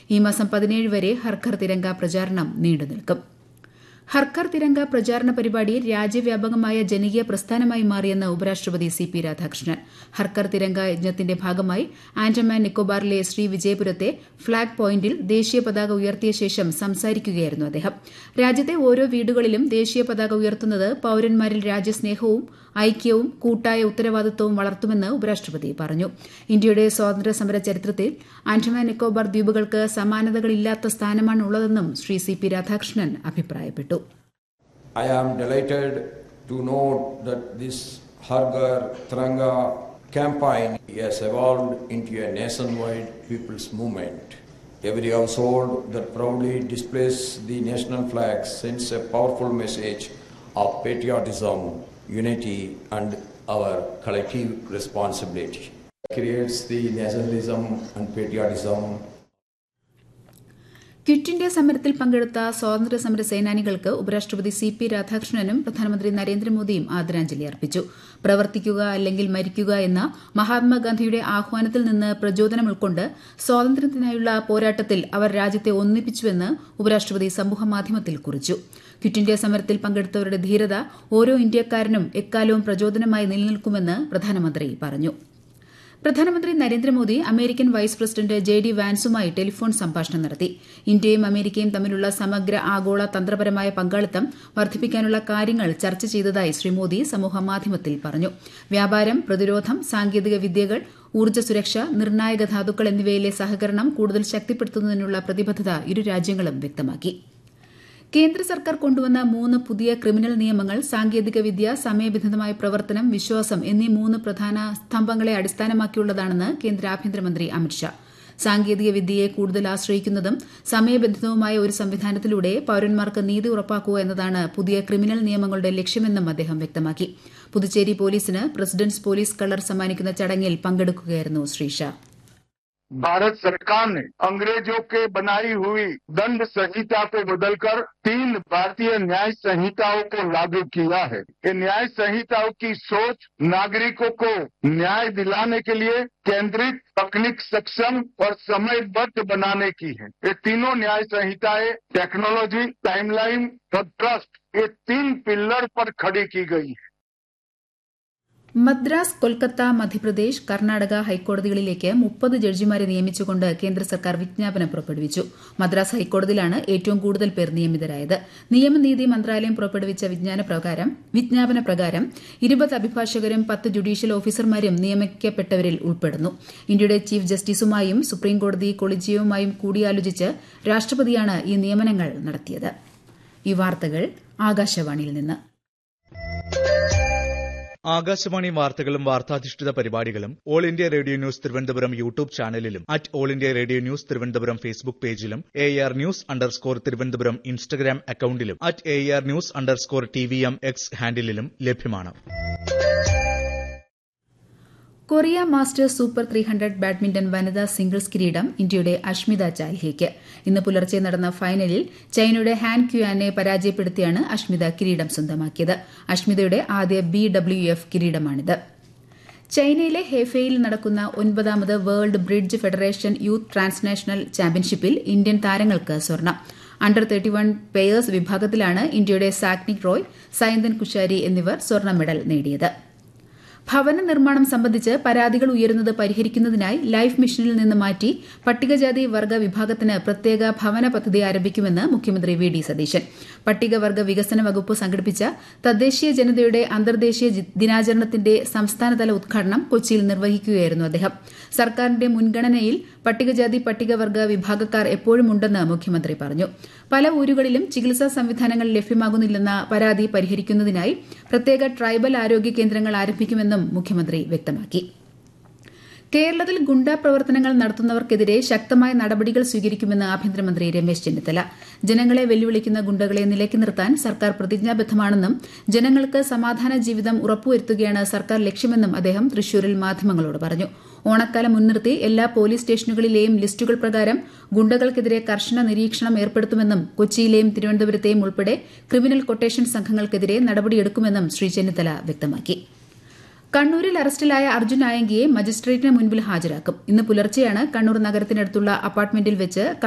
ഈ മാസം പതിനേഴ് വരെ ഹർഘർ തിരങ്ക പ്രചാരണം നീണ്ടുനിൽക്കും ഹർഘർ തിരങ്ക പ്രചാരണ പരിപാടി രാജ്യവ്യാപകമായ ജനകീയ പ്രസ്ഥാനമായി മാറിയെന്ന് ഉപരാഷ്ട്രപതി സി പി രാധാകൃഷ്ണൻ ഹർഘർ തിരങ്ക യജ്ഞത്തിന്റെ ഭാഗമായി ആൻഡമാൻ നിക്കോബാറിലെ ശ്രീ വിജയപുരത്തെ ഫ്ളാഗ് പോയിന്റിൽ ദേശീയ പതാക ഉയർത്തിയ ശേഷം സംസാരിക്കുകയായിരുന്നു അദ്ദേഹം രാജ്യത്തെ ഓരോ വീടുകളിലും ദേശീയ പതാക ഉയർത്തുന്നത് പൌരന്മാരിൽ രാജ്യസ്നേഹവും ഐക്യവും കൂട്ടായ ഉത്തരവാദിത്വവും വളർത്തുമെന്ന് ഉപരാഷ്ട്രപതി പറഞ്ഞു ഇന്ത്യയുടെ സ്വാതന്ത്ര്യ സമര ചരിത്രത്തിൽ ആൻഡമാൻ നിക്കോബാർ ദ്വീപുകൾക്ക് സമാനതകളില്ലാത്ത സ്ഥാനമാണുള്ളതെന്നും ശ്രീ സി പി രാധാകൃഷ്ണൻ അഭിപ്രായപ്പെട്ടു I am delighted to note that this Hargar Tranga campaign has evolved into a nationwide people's movement. Every household that proudly displays the national flag sends a powerful message of patriotism, unity, and our collective responsibility. It creates the nationalism and patriotism quit India സമരത്തിൽ പങ്കെടുത്ത സ്വാതന്ത്ര്യ സമര സേനാനികൾക്ക് ഉപരാഷ്ട്രപതി C P രാധാകൃഷ്ണനും പ്രധാനമന്ത്രി നരേന്ദ്രമോദിയും ആദരാഞ്ജലി അർപ്പിച്ചു പ്രവർത്തിക്കുക അല്ലെങ്കിൽ മരിക്കുക എന്ന മഹാത്മാഗാന്ധിയുടെ ആഹ്വാനത്തിൽ നിന്ന് പ്രചോദനം ഉൾക്കൊണ്ട് സ്വാതന്ത്ര്യത്തിനായുള്ള പോരാട്ടത്തിൽ അവർ രാജ്യത്തെ ഒന്നിപ്പിച്ചുവെന്ന് ഉപരാഷ്ട്രപതി സമൂഹമാധ്യമത്തിൽ കുറിച്ചു ക്വിറ്റ് ഇന്ത്യ സമരത്തിൽ പങ്കെടുത്തവരുടെ ധീരത ഓരോ ഇന്ത്യക്കാരനും എക്കാലവും പ്രചോദനമായി നിലനിൽക്കുമെന്ന് പ്രധാനമന്ത്രി പറഞ്ഞു പ്രധാനമന്ത്രി Narendra Modi American vice president J D വാൻസുമായി ടെലിഫോൺ സംഭാഷണം നടത്തി ഇന്ത്യയും അമേരിക്കയും തമ്മിലുള്ള സമഗ്ര ആഗോള തന്ത്രപരമായ പങ്കാളിത്തം വർദ്ധിപ്പിക്കാനുള്ള കാര്യങ്ങൾ ചർച്ച ചെയ്തതായി ശ്രീ മോദി സമൂഹമാധ്യമത്തിൽ പറഞ്ഞു വ്യാപാരം പ്രതിരോധം സാങ്കേതിക വിദ്യകൾ ഊർജ്ജ സുരക്ഷ നിർണായക ധാതുക്കൾ എന്നിവയിലെ സഹകരണം കൂടുതൽ ശക്തിപ്പെടുത്തുന്നതിനുള്ള പ്രതിബദ്ധത ഇരു രാജ്യങ്ങളും വ്യക്തമാക്കി കേന്ദ്ര സർക്കാർ കൊണ്ടുവന്ന മൂന്ന് പുതിയ ക്രിമിനൽ നിയമങ്ങൾ സാങ്കേതികവിദ്യ സമയബന്ധിതമായ പ്രവർത്തനം വിശ്വാസം എന്നീ മൂന്ന് പ്രധാന സ്തംഭങ്ങളെ അടിസ്ഥാനമാക്കിയുള്ളതാണെന്ന് കേന്ദ്ര ആഭ്യന്തരമന്ത്രി അമിത്ഷാ സാങ്കേതിക വിദ്യയെ കൂടുതൽ ആശ്രയിക്കുന്നതും സമയബന്ധിതവുമായ ഒരു സംവിധാനത്തിലൂടെ പൌരന്മാർക്ക് നീതി ഉറപ്പാക്കുക എന്നതാണ് പുതിയ ക്രിമിനൽ നിയമങ്ങളുടെ ലക്ഷ്യമെന്നും അദ്ദേഹം വ്യക്തമാക്കി പുതുച്ചേരി പോലീസിന് പ്രസിഡന്റ്സ് പോലീസ് കളർ സമ്മാനിക്കുന്ന ചടങ്ങിൽ പങ്കെടുക്കുകയായിരുന്നു ശ്രീ ഷാ भारत सरकार ने अंग्रेजों के बनाई हुई दंड संहिता को बदलकर तीन भारतीय न्याय संहिताओं को लागू किया है ये न्याय संहिताओं की सोच नागरिकों को न्याय दिलाने के लिए केंद्रित तकनीक सक्षम और समयबद्ध बनाने की है ये तीनों न्याय संहिताएं टेक्नोलॉजी टाइमलाइन और ट्रस्ट ये तीन पिलर पर खड़ी की गई है മദ്രാസ് കൊൽക്കത്ത മധ്യപ്രദേശ് കർണാടക ഹൈക്കോടതികളിലേക്ക് മുപ്പത് ജഡ്ജിമാരെ നിയമിച്ചുകൊണ്ട് കേന്ദ്ര സർക്കാർ വിജ്ഞാപനം പുറപ്പെടുവിച്ചു മദ്രാസ് ഹൈക്കോടതിയിലാണ് ഏറ്റവും കൂടുതൽ പേർ നിയമിതരായത് നിയമനീതി മന്ത്രാലയം പുറപ്പെടുവിച്ച വിജ്ഞാപന പ്രകാരം ഇരുപത് അഭിഭാഷകരും പത്ത് ജുഡീഷ്യൽ ഓഫീസർമാരും നിയമിക്കപ്പെട്ടവരിൽ ഉൾപ്പെടുന്നു ഇന്ത്യയുടെ ചീഫ് ജസ്റ്റിസുമായും സുപ്രീംകോടതി കൊളീജിയവുമായും കൂടിയാലോചിച്ച് രാഷ്ട്രപതിയാണ് ഈ നിയമനങ്ങൾ നടത്തിയത് ഈ വാർത്തകൾ ആകാശവാണിയിൽ നിന്ന് ആകാശവാണി വാർത്തകളും വാർത്താധിഷ്ഠിത പരിപാടികളും All India Radio news Thiruvananthapuram YouTube ചാനലിലും at All India Radio news Thiruvananthapuram Facebook പേജിലും A R news underscore Thiruvananthapuram Instagram അക്കൌണ്ടിലും at A R news underscore T V M X ഹാൻഡിലും ലഭ്യമാണ് Korea masters super three hundred badminton വനിതാ singles കിരീടം ഇന്ത്യയുടെ അഷ്മിത ചാലിഹയ്ക്ക് ഇന്ന് പുലർച്ചെ നടന്ന ഫൈനലിൽ ചൈനയുടെ ഹാൻ ക്യുയാനെ പരാജയപ്പെടുത്തിയാണ് അഷ്മിത കിരീടം സ്വന്തമാക്കിയത് അഷ്മിതയുടെ ആദ്യ ബി ഡബ്ല്യു എഫ് കിരീടമാണിത് ചൈനയിലെ ഹെഫയിൽ നടക്കുന്ന ഒൻപതാമത് world bridge federation youth transnational ചാമ്പ്യൻഷിപ്പിൽ ഇന്ത്യൻ താരങ്ങൾക്ക് സ്വർണം അണ്ടർ തേർട്ടി വൺ പേയേഴ്സ് വിഭാഗത്തിലാണ് ഇന്ത്യയുടെ സാക്നിക് റോയ് സൈന്തൻ കുശാരി എന്നിവർ സ്വർണ്ണ മെഡൽ നേടിയത് ഭവന നിർമ്മാണം സംബന്ധിച്ച് പരാതികൾ ഉയരുന്നത് പരിഹരിക്കുന്നതിനായി ലൈഫ് മിഷനിൽ നിന്ന് മാറ്റി പട്ടികജാതി വർഗ വിഭാഗത്തിന് പ്രത്യേക ഭവന പദ്ധതി ആരംഭിക്കുമെന്ന് മുഖ്യമന്ത്രി വി ഡി സതീശൻ പട്ടികവർഗ വികസന വകുപ്പ് സംഘടിപ്പിച്ച തദ്ദേശീയ ജനതയുടെ അന്തർദേശീയ ദിനാചരണത്തിന്റെ സംസ്ഥാനതല ഉദ്ഘാടനം കൊച്ചിയിൽ നിർവഹിക്കുകയായിരുന്നു അദ്ദേഹം സർക്കാരിന്റെ മുൻഗണനയിൽ പട്ടികജാതി പട്ടികവർഗ വിഭാഗക്കാർ എപ്പോഴും ഉണ്ടെന്ന് മുഖ്യമന്ത്രി പറഞ്ഞു പല ഊരുകളിലും ചികിത്സാ സംവിധാനങ്ങൾ ലഭ്യമാകുന്നില്ലെന്ന പരാതി പരിഹരിക്കുന്നതിനായി പ്രത്യേക ട്രൈബൽ ആരോഗ്യ കേന്ദ്രങ്ങൾ ആരംഭിക്കുമെന്നും മുഖ്യമന്ത്രി വ്യക്തമാക്കി കേരളത്തിൽ ഗുണ്ടാ പ്രവർത്തനങ്ങൾ നടത്തുന്നവർക്കെതിരെ ശക്തമായ നടപടികൾ സ്വീകരിക്കുമെന്ന് ആഭ്യന്തരമന്ത്രി രമേശ് ചെന്നിത്തല ജനങ്ങളെ വെല്ലുവിളിക്കുന്ന ഗുണ്ടകളെ നിലയ്ക്ക് നിർത്താൻ സർക്കാർ പ്രതിജ്ഞാബദ്ധമാണെന്നും ജനങ്ങൾക്ക് സമാധാന ജീവിതം ഉറപ്പുവരുത്തുകയാണ് സർക്കാർ ലക്ഷ്യമെന്നും അദ്ദേഹം തൃശൂരിൽ മാധ്യമങ്ങളോട് പറഞ്ഞു ഓണക്കാലം മുൻനിർത്തി എല്ലാ പോലീസ് സ്റ്റേഷനുകളിലെയും ലിസ്റ്റുകൾ പ്രകാരം ഗുണ്ടകൾക്കെതിരെ കർശന നിരീക്ഷണം ഏർപ്പെടുത്തുമെന്നും കൊച്ചിയിലെയും തിരുവനന്തപുരത്തെയും ഉൾപ്പെടെ ക്രിമിനൽ കൊട്ടേഷൻ സംഘങ്ങൾക്കെതിരെ നടപടിയെടുക്കുമെന്നും ശ്രീ ചെന്നിത്തല വ്യക്തമാക്കി കണ്ണൂരിൽ അറസ്റ്റിലായ അർജുൻ ആയങ്കിയെ മജിസ്ട്രേറ്റിന് മുൻപിൽ ഹാജരാക്കും ഇന്ന് പുലർച്ചെയാണ് കണ്ണൂർ നഗരത്തിനടുത്തുള്ള അപ്പാർട്ട്മെന്റിൽ വെച്ച്